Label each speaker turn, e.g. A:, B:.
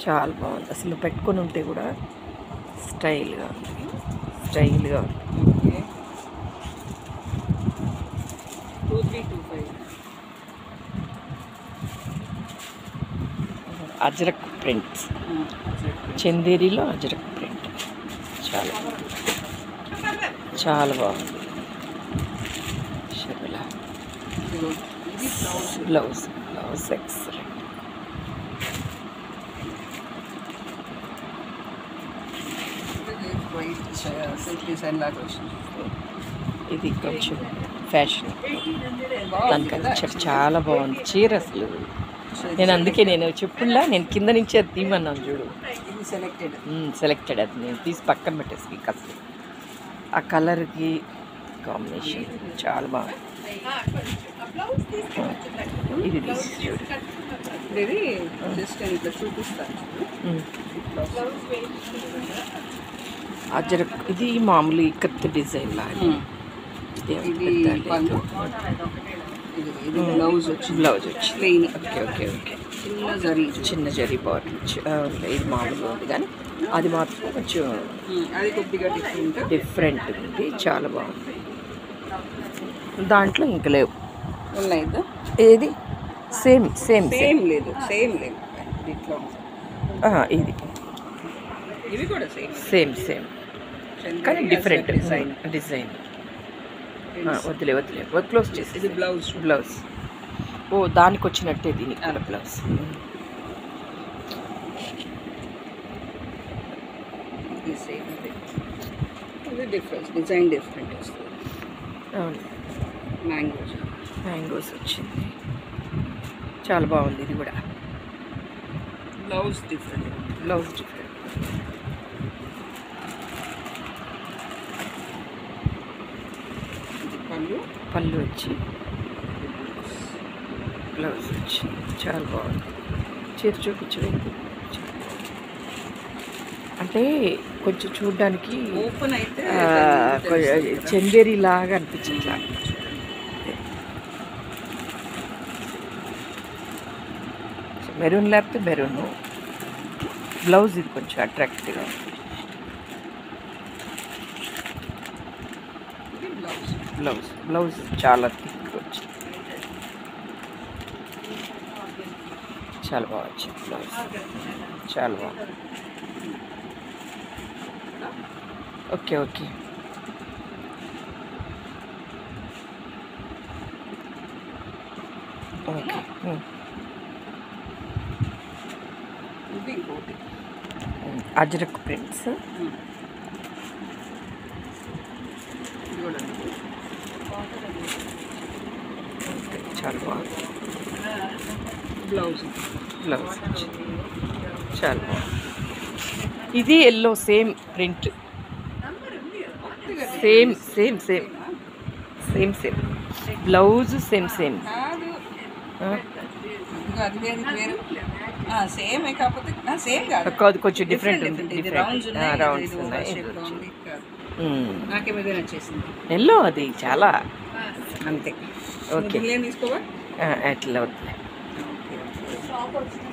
A: చాలా బాగుంది అసలు పెట్టుకొని ఉంటే కూడా స్టైల్గా ఉంది స్టైల్గా ఉంది
B: okay two three two five
A: Ajrak prints చందేరిలో అజరక్ ప్రింట్ చాలా బాగుంది చాలా బాగుంది షబల
B: ఇది blouse
A: blouse blouse excellent
B: white silk design లాగా వచ్చింది
A: ఇది కొంచెం ఫ్యాషన్ దానికి
B: కదా
A: చ- చాలా బాగుంది చీర అసలు నేను అందుకే నేను చెప్పుల్లా నేను కింద నుంచి అది తీయమన్నాను చూడు
B: ఇది సెలెక్టెడ్
A: సెలెక్టెడ్ అది నేను తీసి పక్కన పెట్టేసి మీకు అసలు ఆ కలర్కి కాంబినేషన్ చాలా బాగుంది ఇది తీసి చూడు
B: ఇది జస్ట్ నేను ఇట్లా చూపిస్తాను
A: ఉమ్. అజరక్ ఇది మామూలు ఇక్కత్ డిజైన్ లాగా ఇది
B: ఇది
A: పెద్ద
B: పళ్ళు
A: లేదు.
B: ఇది ఇది బ్లౌజ్ వచ్చింది
A: బ్లౌజ్ వచ్చింది
B: ప్లెయిన్
A: ఓకే ఓకే ఓకే
B: చిన్న జరీ
A: చిన్న జరీ బాటిల్ ఇది మామూలుగా ఉంది కానీ అది మాత్రం కొంచెం
B: అది కొద్దిగా డిఫరెంట్
A: డిఫరెంట్ ఉంది చాలా బాగుంది దాంట్లో ఇంక లేవు
B: ఉన్నాయి ఇద్దా?
A: ఏది సేమ్ సేమ్ సేమ్
B: సేమ్ లేదు సేమ్ లేదు ఇది ఇట్లా ఉంది.
A: ఇది
B: ఇవి కూడా సేమ్
A: సేమ్ సేమ్ కానీ డిఫరెంట్
B: డిజైన్
A: డిజైన్ వదిలే వదిలే క్లోజ్ చేసి
B: ఇది బ్లౌజ్
A: బ్లౌజ్ ఓ దానికి వచ్చినట్టే దీనికి కూడా బ్లౌజ్
B: ఇది సేమ్ ఇది డిఫరెన్స్ డిజైన్ డిఫరెంట్ వస్తుంది
A: అవును
B: మ్యాంగోస్
A: మ్యాంగోస్ వచ్చింది చాలా బాగుంది ఇది కూడా
B: బ్లౌజ్ డిఫరెంట్
A: బ్లౌజ్ డిఫరెంట్
B: ఇది పళ్ళు
A: పళ్ళు వచ్చి బ్లౌజ్ వచ్చి చాలా బాగుంది చీర చూపించలేదు అంటే కొంచెం చూడడానికి
B: ఓపెన్ అయితే
A: చందేరి లాగా అనిపించింది మెరూన్ లేకపోతే మెరూన్ బ్లౌజ్ ఇది కొంచెం అట్రాక్టివ్గా ఉంది
B: ఇది బ్లౌజ్
A: బ్లౌజ్ బ్లౌజ్ చాలా థిక్ వచ్చింది చాలా బాగా వచ్చింది బ్లౌజ్ చాలా బాగుంది ఓకే ఓకే ఓకే ఉమ్.
B: ఇది ఇంకోటి
A: ఉమ్. అజ్రక్ ప్రింట్స్
B: ఇది కూడా ఉంది.
A: ఓకే, చాలా బాగుంది
B: బ్లౌజ్
A: బ్లౌజ్ వచ్చింది చాలా బాగుంది ఇది yellow same print same same same same same blouse same same
B: కాదు ఇదిగో అది వేరు ఇది వేరు సేమ్ కాకపోతే సేమ్ కాదు
A: కాదు కొంచెం డిఫరెంట్ ఉంది
B: ఇది రౌండ్స్
A: డిఫరెంట్
B: ఉన్నాయి
A: రౌండ్స్
B: ఇది
A: ఉన్నాయి
B: shape లో ఉంది కాదు
A: ఉమ్.
B: నాకేమో ఇదే నచ్చేసింది
A: ఎల్లో అది చాలా
B: అంతే
A: ఓకే
B: మిగిలిన తీసుకోవా
A: ఆ, అట్లా వద్దులే
B: ఓకే